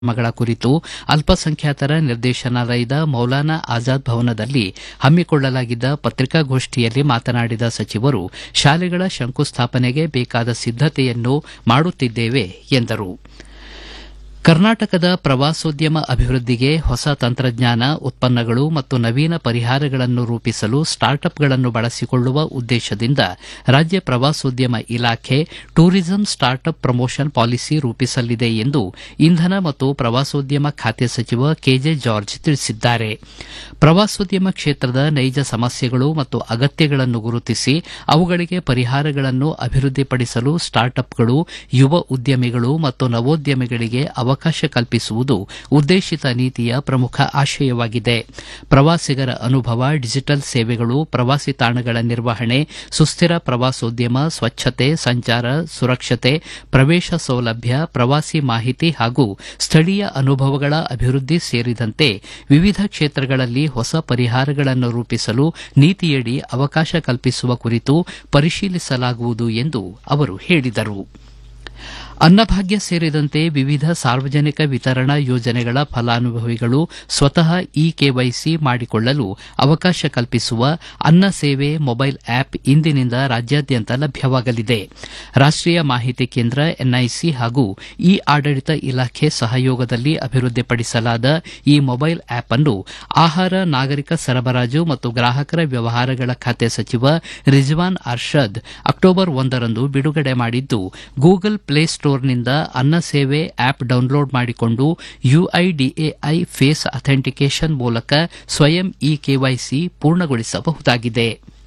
ಕಾರ್ಯಕ್ರಮಗಳ ಕುರಿತು ಅಲ್ಪಸಂಖ್ಯಾತರ ನಿರ್ದೇಶನಾಲಯದ ಮೌಲಾನಾ ಆಜಾದ್ ಭವನದಲ್ಲಿ ಹಮ್ಮಿಕೊಳ್ಳಲಾಗಿದ್ದ ಪತ್ರಿಕಾಗೋಷ್ಠಿಯಲ್ಲಿ ಮಾತನಾಡಿದ ಸಚಿವರು ಶಾಲೆಗಳ ಶಂಕುಸ್ಥಾಪನೆಗೆ ಬೇಕಾದ ಸಿದ್ದತೆಯನ್ನು ಮಾಡುತ್ತಿದ್ದೇವೆ ಎಂದರು ಕರ್ನಾಟಕದ ಪ್ರವಾಸೋದ್ಯಮ ಅಭಿವೃದ್ಧಿಗೆ ಹೊಸ ತಂತ್ರಜ್ಞಾನ ಉತ್ಪನ್ನಗಳು ಮತ್ತು ನವೀನ ಪರಿಹಾರಗಳನ್ನು ರೂಪಿಸಲು ಸ್ಟಾರ್ಟ್ಅಪ್ಗಳನ್ನು ಬಳಸಿಕೊಳ್ಳುವ ಉದ್ದೇಶದಿಂದ ರಾಜ್ಯ ಪ್ರವಾಸೋದ್ಯಮ ಇಲಾಖೆ ಟೂರಿಸಂ ಸ್ಟಾರ್ಟ್ಅಪ್ ಪ್ರಮೋಷನ್ ಪಾಲಿಸಿ ರೂಪಿಸಲಿದೆ ಎಂದು ಇಂಧನ ಮತ್ತು ಪ್ರವಾಸೋದ್ಯಮ ಖಾತೆ ಸಚಿವ ಕೆಜೆ ಜಾರ್ಜ್ ತಿಳಿಸಿದ್ದಾರೆ ಪ್ರವಾಸೋದ್ಯಮ ಕ್ಷೇತ್ರದ ನೈಜ ಸಮಸ್ಯೆಗಳು ಮತ್ತು ಅಗತ್ಯಗಳನ್ನು ಗುರುತಿಸಿ ಅವುಗಳಿಗೆ ಪರಿಹಾರಗಳನ್ನು ಅಭಿವೃದ್ಧಿಪಡಿಸಲು ಸ್ಟಾರ್ಟ್ಅಪ್ಗಳು ಯುವ ಉದ್ಯಮಿಗಳು ಮತ್ತು ನವೋದ್ಯಮಿಗಳಿಗೆ ಅವಕಾಶ ಕಲ್ಪಿಸುವುದು ಉದ್ದೇಶಿತ ನೀತಿಯ ಪ್ರಮುಖ ಆಶಯವಾಗಿದೆ ಪ್ರವಾಸಿಗರ ಅನುಭವ ಡಿಜಿಟಲ್ ಸೇವೆಗಳು ಪ್ರವಾಸಿ ತಾಣಗಳ ನಿರ್ವಹಣೆ ಸುಸ್ಥಿರ ಪ್ರವಾಸೋದ್ಯಮ ಸ್ವಚ್ಛತೆ ಸಂಚಾರ ಸುರಕ್ಷತೆ ಪ್ರವೇಶ ಸೌಲಭ್ಯ ಪ್ರವಾಸಿ ಮಾಹಿತಿ ಹಾಗೂ ಸ್ಥಳೀಯ ಅನುಭವಗಳ ಅಭಿವೃದ್ಧಿ ಸೇರಿದಂತೆ ವಿವಿಧ ಕ್ಷೇತ್ರಗಳಲ್ಲಿ ಹೊಸ ಪರಿಹಾರಗಳನ್ನು ರೂಪಿಸಲು ನೀತಿಯಡಿ ಅವಕಾಶ ಕಲ್ಪಿಸುವ ಕುರಿತು ಪರಿಶೀಲಿಸಲಾಗುವುದು ಎಂದು ಅವರು ಹೇಳಿದರು ಅನ್ನಭಾಗ್ಯ ಸೇರಿದಂತೆ ವಿವಿಧ ಸಾರ್ವಜನಿಕ ವಿತರಣಾ ಯೋಜನೆಗಳ ಫಲಾನುಭವಿಗಳು ಸ್ವತಃ ಇ ಕೆವೈಸಿ ಮಾಡಿಕೊಳ್ಳಲು ಅವಕಾಶ ಕಲ್ಪಿಸುವ ಅನ್ನ ಸೇವೆ ಮೊಬೈಲ್ ಆಪ್ ಇಂದಿನಿಂದ ರಾಜ್ಯಾದ್ಯಂತ ಲಭ್ಯವಾಗಲಿದೆ ರಾಷ್ಟೀಯ ಮಾಹಿತಿ ಕೇಂದ್ರ ಎನ್ಐಸಿ ಹಾಗೂ ಇ ಆಡಳಿತ ಇಲಾಖೆ ಸಹಯೋಗದಲ್ಲಿ ಅಭಿವೃದ್ಧಿಪಡಿಸಲಾದ ಈ ಮೊಬೈಲ್ ಆಪ್ ಅನ್ನು ಆಹಾರ ನಾಗರಿಕ ಸರಬರಾಜು ಮತ್ತು ಗ್ರಾಹಕರ ವ್ಯವಹಾರಗಳ ಖಾತೆ ಸಚಿವ ರಿಜ್ವಾನ್ ಅರ್ಷದ್ ಅಕ್ಟೋಬರ್ ಒಂದರಂದು ಬಿಡುಗಡೆ ಮಾಡಿದ್ದು ಗೂಗಲ್ ಪ್ಲೇ ಸ್ಟೋರ್ನಿಂದ ಅನ್ನ ಸೇವೆ ಆಪ್ ಡೌನ್ಲೋಡ್ ಮಾಡಿಕೊಂಡು ಯುಐಡಿಎಐ ಫೇಸ್ ಅಥೆಂಟಿಕೇಷನ್ ಮೂಲಕ ಸ್ವಯಂ ಇ ಕೆವೈಸಿ ಪೂರ್ಣಗೊಳಿಸಬಹುದಾಗಿದೆ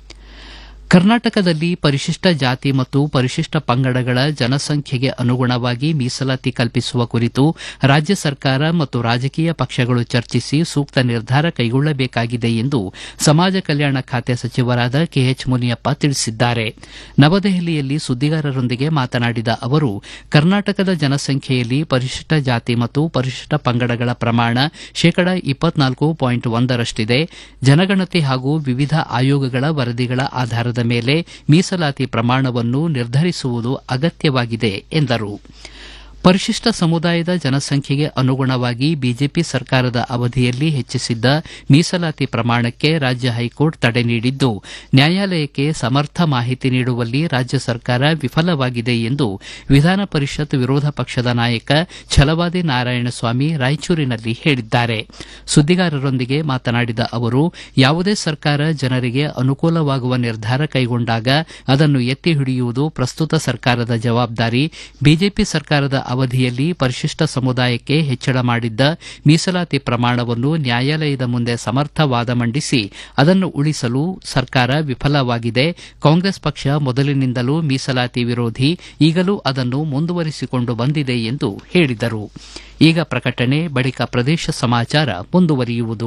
ಕರ್ನಾಟಕದಲ್ಲಿ ಪರಿಶಿಷ್ಟ ಜಾತಿ ಮತ್ತು ಪರಿಶಿಷ್ಟ ಪಂಗಡಗಳ ಜನಸಂಖ್ಯೆಗೆ ಅನುಗುಣವಾಗಿ ಮೀಸಲಾತಿ ಕಲ್ಪಿಸುವ ಕುರಿತು ರಾಜ್ಯ ಸರ್ಕಾರ ಮತ್ತು ರಾಜಕೀಯ ಪಕ್ಷಗಳು ಚರ್ಚಿಸಿ ಸೂಕ್ತ ನಿರ್ಧಾರ ಕೈಗೊಳ್ಳಬೇಕಾಗಿದೆ ಎಂದು ಸಮಾಜ ಕಲ್ಯಾಣ ಖಾತೆ ಸಚಿವರಾದ ಕೆಎಚ್ ಮುನಿಯಪ್ಪ ತಿಳಿಸಿದ್ದಾರೆ ನವದೆಹಲಿಯಲ್ಲಿ ಸುದ್ದಿಗಾರರೊಂದಿಗೆ ಮಾತನಾಡಿದ ಅವರು ಕರ್ನಾಟಕದ ಜನಸಂಖ್ಯೆಯಲ್ಲಿ ಪರಿಶಿಷ್ಟ ಜಾತಿ ಮತ್ತು ಪರಿಶಿಷ್ಟ ಪಂಗಡಗಳ ಪ್ರಮಾಣ ಶೇಕಡ ಇಪ್ಪತ್ನಾಲ್ಕು ಪಾಯಿಂಟ್ ಒಂದರಷ್ಟಿದೆ ಜನಗಣತಿ ಹಾಗೂ ವಿವಿಧ ಆಯೋಗಗಳ ವರದಿಗಳ ಆಧಾರದ ಮೇಲೆ ಮೀಸಲಾತಿ ಪ್ರಮಾಣವನ್ನು ನಿರ್ಧರಿಸುವುದು ಅಗತ್ಯವಾಗಿದೆ ಎಂದರು ಪರಿಶಿಷ್ಟ ಸಮುದಾಯದ ಜನಸಂಖ್ಯೆಗೆ ಅನುಗುಣವಾಗಿ ಬಿಜೆಪಿ ಸರ್ಕಾರದ ಅವಧಿಯಲ್ಲಿ ಹೆಚ್ಚಿಸಿದ್ದ ಮೀಸಲಾತಿ ಪ್ರಮಾಣಕ್ಕೆ ರಾಜ್ಯ ಹೈಕೋರ್ಟ್ ತಡೆ ನೀಡಿದ್ದು ನ್ಯಾಯಾಲಯಕ್ಕೆ ಸಮರ್ಥ ಮಾಹಿತಿ ನೀಡುವಲ್ಲಿ ರಾಜ್ಯ ಸರ್ಕಾರ ವಿಫಲವಾಗಿದೆ ಎಂದು ವಿಧಾನ ಪರಿಷತ್ ವಿರೋಧ ಪಕ್ಷದ ನಾಯಕ ಛಲವಾದಿ ನಾರಾಯಣಸ್ವಾಮಿ ರಾಯಚೂರಿನಲ್ಲಿ ಹೇಳಿದ್ದಾರೆ ಸುದ್ದಿಗಾರರೊಂದಿಗೆ ಮಾತನಾಡಿದ ಅವರು ಯಾವುದೇ ಸರ್ಕಾರ ಜನರಿಗೆ ಅನುಕೂಲವಾಗುವ ನಿರ್ಧಾರ ಕೈಗೊಂಡಾಗ ಅದನ್ನು ಎತ್ತಿ ಹಿಡಿಯುವುದು ಪ್ರಸ್ತುತ ಸರ್ಕಾರದ ಜವಾಬ್ದಾರಿ ಬಿಜೆಪಿ ಸರ್ಕಾರದ ಅವಧಿಯಲ್ಲಿ ಪರಿಶಿಷ್ಟ ಸಮುದಾಯಕ್ಕೆ ಹೆಚ್ಚಳ ಮಾಡಿದ್ದ ಮೀಸಲಾತಿ ಪ್ರಮಾಣವನ್ನು ನ್ಯಾಯಾಲಯದ ಮುಂದೆ ಸಮರ್ಥ ವಾದ ಮಂಡಿಸಿ ಅದನ್ನು ಉಳಿಸಲು ಸರ್ಕಾರ ವಿಫಲವಾಗಿದೆ ಕಾಂಗ್ರೆಸ್ ಪಕ್ಷ ಮೊದಲಿನಿಂದಲೂ ಮೀಸಲಾತಿ ವಿರೋಧಿ ಈಗಲೂ ಅದನ್ನು ಮುಂದುವರಿಸಿಕೊಂಡು ಬಂದಿದೆ ಎಂದು ಹೇಳಿದರು ಈಗ ಪ್ರಕಟಣೆ ಬಳಿಕ ಪ್ರದೇಶ ಸಮಾಚಾರ ಮುಂದುವರಿಯುವುದು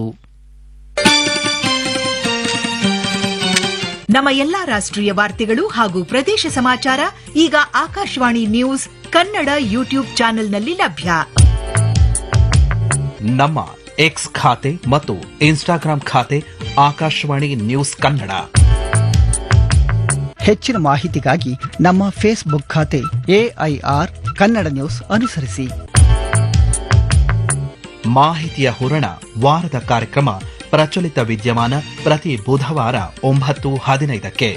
ನಮ್ಮ ಎಲ್ಲಾ ರಾಷ್ಟ್ರೀಯ ವಾರ್ತೆಗಳು ಹಾಗೂ ಪ್ರದೇಶ ಸಮಾಚಾರ ಈಗ ಆಕಾಶವಾಣಿ ನ್ಯೂಸ್ ಕನ್ನಡ ಯೂಟ್ಯೂಬ್ ಚಾನೆಲ್ನಲ್ಲಿ ಲಭ್ಯ ನಮ್ಮ ಎಕ್ಸ್ ಖಾತೆ ಮತ್ತು ಇನ್ಸ್ಟಾಗ್ರಾಂ ಖಾತೆ ಆಕಾಶವಾಣಿ ನ್ಯೂಸ್ ಕನ್ನಡ ಹೆಚ್ಚಿನ ಮಾಹಿತಿಗಾಗಿ ನಮ್ಮ ಫೇಸ್ಬುಕ್ ಖಾತೆ ಎಐಆರ್ ಕನ್ನಡ ನ್ಯೂಸ್ ಅನುಸರಿಸಿ ಮಾಹಿತಿಯ ಹೂರಣ ವಾರದ ಕಾರ್ಯಕ್ರಮ ಪ್ರಚಲಿತ ವಿದ್ಯಮಾನ ಪ್ರತಿ ಬುಧವಾರ ಒಂಬತ್ತು ಹದಿನೈದಕ್ಕೆ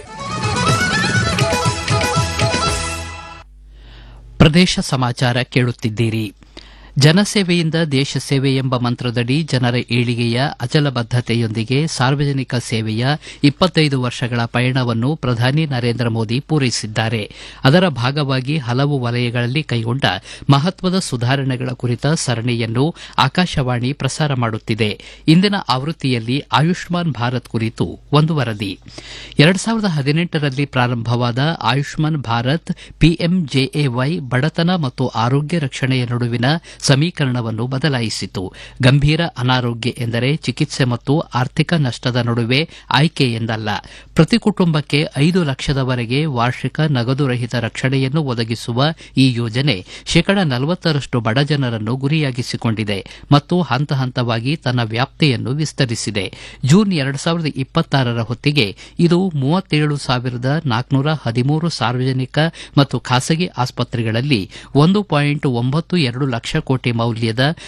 ಪ್ರದೇಶ ಸಮಾಚಾರ ಕೇಳುತ್ತಿದ್ದೀರಿ ಜನಸೇವೆಯಿಂದ ದೇಶ ಸೇವೆ ಎಂಬ ಮಂತ್ರದಡಿ ಜನರ ಏಳಿಗೆಯ ಅಚಲ ಬದ್ದತೆಯೊಂದಿಗೆ ಸಾರ್ವಜನಿಕ ಸೇವೆಯ ಇಪ್ಪತ್ತೈದು ವರ್ಷಗಳ ಪಯಣವನ್ನು ಪ್ರಧಾನಿ ನರೇಂದ್ರ ಮೋದಿ ಪೂರೈಸಿದ್ದಾರೆ ಅದರ ಭಾಗವಾಗಿ ಹಲವು ವಲಯಗಳಲ್ಲಿ ಕೈಗೊಂಡ ಮಹತ್ವದ ಸುಧಾರಣೆಗಳ ಕುರಿತ ಸರಣಿಯನ್ನು ಆಕಾಶವಾಣಿ ಪ್ರಸಾರ ಮಾಡುತ್ತಿದೆ ಇಂದಿನ ಆವೃತ್ತಿಯಲ್ಲಿ ಆಯುಷ್ಮಾನ್ ಭಾರತ್ ಕುರಿತು ಒಂದು ವರದಿ ಎರಡು ಸಾವಿರದ ಹದಿನೆಂಟರಲ್ಲಿ ಪ್ರಾರಂಭವಾದ ಆಯುಷ್ಮಾನ್ ಭಾರತ್ ಪಿಎಂಜೆಎವೈ ಬಡತನ ಮತ್ತು ಆರೋಗ್ಯ ರಕ್ಷಣೆಯ ನಡುವಿನ ಸಮೀಕರಣವನ್ನು ಬದಲಾಯಿಸಿತು ಗಂಭೀರ ಅನಾರೋಗ್ಯ ಎಂದರೆ ಚಿಕಿತ್ಸೆ ಮತ್ತು ಆರ್ಥಿಕ ನಷ್ಟದ ನಡುವೆ ಆಯ್ಕೆ ಎಂದಲ್ಲ ಪ್ರತಿ ಕುಟುಂಬಕ್ಕೆ ಐದು ಲಕ್ಷದವರೆಗೆ ವಾರ್ಷಿಕ ನಗದು ರಹಿತ ರಕ್ಷಣೆಯನ್ನು ಒದಗಿಸುವ ಈ ಯೋಜನೆ ಶೇಕಡ ನಲವತ್ತರಷ್ಟು ಬಡಜನರನ್ನು ಗುರಿಯಾಗಿಸಿಕೊಂಡಿದೆ ಮತ್ತು ಹಂತ ಹಂತವಾಗಿ ತನ್ನ ವ್ಯಾಪ್ತಿಯನ್ನು ವಿಸ್ತರಿಸಿದೆ ಜೂನ್ ಎರಡು ಸಾವಿರದ ಇಪ್ಪತ್ತಾರರ ಹೊತ್ತಿಗೆ ಇದು ಮೂವತ್ತೇಳು ಸಾವಿರದ ನಾಲ್ಕುನೂರ ಹದಿಮೂರು ಸಾರ್ವಜನಿಕ ಮತ್ತು ಖಾಸಗಿ ಆಸ್ಪತ್ರೆಗಳಲ್ಲಿ ಒಂದು ಪಾಯಿಂಟ್ ಒಂಬತ್ತು ಎರಡು ಲಕ್ಷ ಕೋಟಿ ಮೌಲ್ಯದ